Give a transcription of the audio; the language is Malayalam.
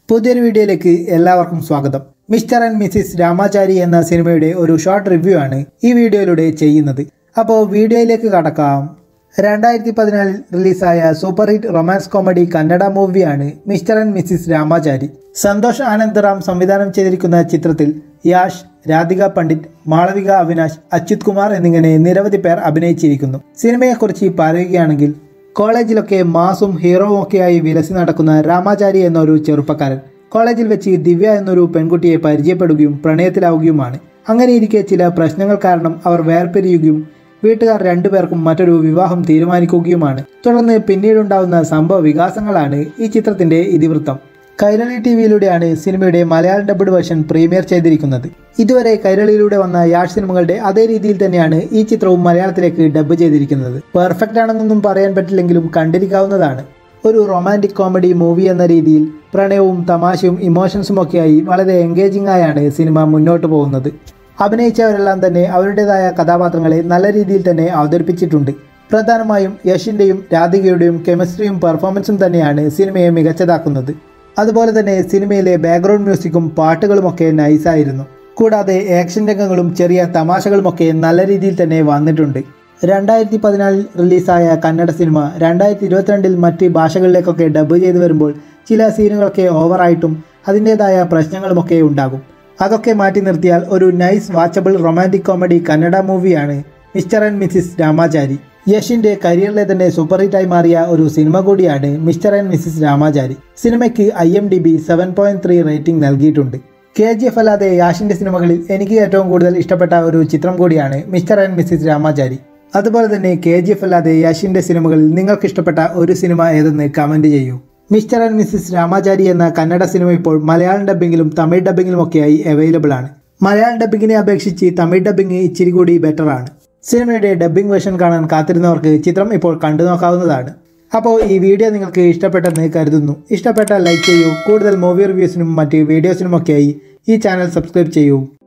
പുതിയൊരു വീഡിയോയിലേക്ക് എല്ലാവർക്കും സ്വാഗതം മിസ്റ്റർ ആൻഡ് മിസ്സിസ് രാമാചാരി എന്ന സിനിമയുടെ ഒരു ഷോർട്ട് റിവ്യൂ ആണ് ഈ വീഡിയോയിലൂടെ ചെയ്യുന്നത് അപ്പോൾ വീഡിയോയിലേക്ക് കടക്കാം രണ്ടായിരത്തി പതിനാലിൽ റിലീസായ super hit romance comedy Kannada മൂവിയാണ് Mr and Mrs Ramachari Santhosh Anand Ram സംവിധാനം ചെയ്തിരിക്കുന്ന ചിത്രത്തിൽ യാഷ് രാധിക പണ്ഡിറ്റ് മാളവിക അവിനാശ് അച്യുത് കുമാർ എന്നിങ്ങനെ നിരവധി പേർ അഭിനയിച്ചിരിക്കുന്നു സിനിമയെക്കുറിച്ച് പറയുകയാണെങ്കിൽ കോളേജിലൊക്കെ മാസും ഹീറോവും ഒക്കെയായി വിലസി നടക്കുന്ന രാമാചാരി എന്നൊരു ചെറുപ്പക്കാരൻ കോളേജിൽ വെച്ച് ദിവ്യ എന്നൊരു പെൺകുട്ടിയെ പരിചയപ്പെടുകയും പ്രണയത്തിലാവുകയുമാണ് അങ്ങനെയിരിക്കെ ചില പ്രശ്നങ്ങൾ കാരണം അവർ വേർപിരിയുകയും വീട്ടുകാർ രണ്ടുപേർക്കും മറ്റൊരു വിവാഹം തീരുമാനിക്കുകയുമാണ് തുടർന്ന് പിന്നീടുണ്ടാവുന്ന സംഭവ വികാസങ്ങളാണ് ഈ ചിത്രത്തിന്റെ ഇതിവൃത്തം കൈരളി ടി വിയിലൂടെയാണ് സിനിമയുടെ മലയാളം ഡബ്ഡ് വേർഷൻ പ്രീമിയർ ചെയ്തിരിക്കുന്നത് ഇതുവരെ കൈരളിയിലൂടെ വന്ന യാഷ് സിനിമകളുടെ അതേ രീതിയിൽ തന്നെയാണ് ഈ ചിത്രവും മലയാളത്തിലേക്ക് ഡബ്ബ് ചെയ്തിരിക്കുന്നത് പെർഫെക്റ്റ് ആണെന്നൊന്നും പറയാൻ പറ്റില്ലെങ്കിലും കണ്ടിരിക്കാവുന്നതാണ് ഒരു റൊമാൻറ്റിക് കോമഡി മൂവി എന്ന രീതിയിൽ പ്രണയവും തമാശയും ഇമോഷൻസും ഒക്കെയായി വളരെ എൻഗേജിംഗ് ആയാണ് സിനിമ മുന്നോട്ട് പോകുന്നത് അഭിനയിച്ചവരെല്ലാം തന്നെ അവരുടേതായ കഥാപാത്രങ്ങളെ നല്ല രീതിയിൽ തന്നെ അവതരിപ്പിച്ചിട്ടുണ്ട് പ്രധാനമായും യഷിൻ്റെയും രാധികയുടെയും കെമിസ്ട്രിയും പെർഫോമൻസും തന്നെയാണ് സിനിമയെ മികച്ചതാക്കുന്നത് അതുപോലെ തന്നെ സിനിമയിലെ ബാക്ക്ഗ്രൗണ്ട് മ്യൂസിക്കും പാട്ടുകളുമൊക്കെ നൈസായിരുന്നു കൂടാതെ ആക്ഷൻ രംഗങ്ങളും ചെറിയ തമാശകളുമൊക്കെ നല്ല രീതിയിൽ തന്നെ വന്നിട്ടുണ്ട് രണ്ടായിരത്തി പതിനാലിൽ റിലീസായ കന്നഡ സിനിമ രണ്ടായിരത്തി ഇരുപത്തിരണ്ടിൽ മറ്റ് ഭാഷകളിലേക്കൊക്കെ ഡബ് ചെയ്തു വരുമ്പോൾ ചില സീനുകളൊക്കെ ഓവറായിട്ടും അതിൻ്റേതായ പ്രശ്നങ്ങളുമൊക്കെ ഉണ്ടാകും അതൊക്കെ മാറ്റി നിർത്തിയാൽ ഒരു nice watchable romantic comedy Kannada മൂവിയാണ് മിസ്റ്റർ ആൻഡ് മിസ്സിസ് രാമാചാരി യഷിന്റെ കരിയറിലെ തന്നെ സൂപ്പർ ഹിറ്റായി മാറിയ ഒരു സിനിമ കൂടിയാണ് മിസ്റ്റർ ആൻഡ് മിസ്സിസ് രാമാചാരി സിനിമയ്ക്ക് I M D B seven point three rating നൽകിയിട്ടുണ്ട് കെ ജി എഫ് അല്ലാതെ യാഷിന്റെ സിനിമകളിൽ എനിക്ക് ഏറ്റവും കൂടുതൽ ഇഷ്ടപ്പെട്ട ഒരു ചിത്രം കൂടിയാണ് മിസ്റ്റർ ആൻഡ് മിസ്സിസ് രാമാചാരി അതുപോലെ തന്നെ കെ ജി എഫ് അല്ലാതെ യാഷിന്റെ സിനിമകളിൽ നിങ്ങൾക്ക് ഇഷ്ടപ്പെട്ട ഒരു സിനിമ ഏതെന്ന് കമന്റ് ചെയ്യൂ മിസ്റ്റർ ആൻഡ് മിസ്സിസ് രാമാചാരി എന്ന കന്നഡ സിനിമ ഇപ്പോൾ മലയാളം ഡബ്ബിങ്ങിലും തമിഴ് ഡബ്ബിങ്ങിലും ഒക്കെയായി അവൈലബിൾ ആണ് മലയാളം ഡബ്ബിങ്ങിനെ അപേക്ഷിച്ച് തമിഴ് ഡബ്ബിങ് ഇച്ചിരി കൂടി ബെറ്റർ ആണ് സിനിമയുടെ ഡബ്ബിംഗ് വേർഷൻ കാണാൻ കാത്തിരുന്നവർക്ക് ചിത്രം ഇപ്പോൾ കണ്ടു നോക്കാവുന്നതാണ് അപ്പോൾ ഈ വീഡിയോ നിങ്ങൾക്ക് ഇഷ്ടപ്പെട്ടെന്ന് കരുതുന്നു ഇഷ്ടപ്പെട്ടാൽ ലൈക്ക് ചെയ്യൂ കൂടുതൽ മൂവി റിവ്യൂസിനും മറ്റ് വീഡിയോസിനുമൊക്കെയായി ഈ ചാനൽ സബ്സ്ക്രൈബ് ചെയ്യൂ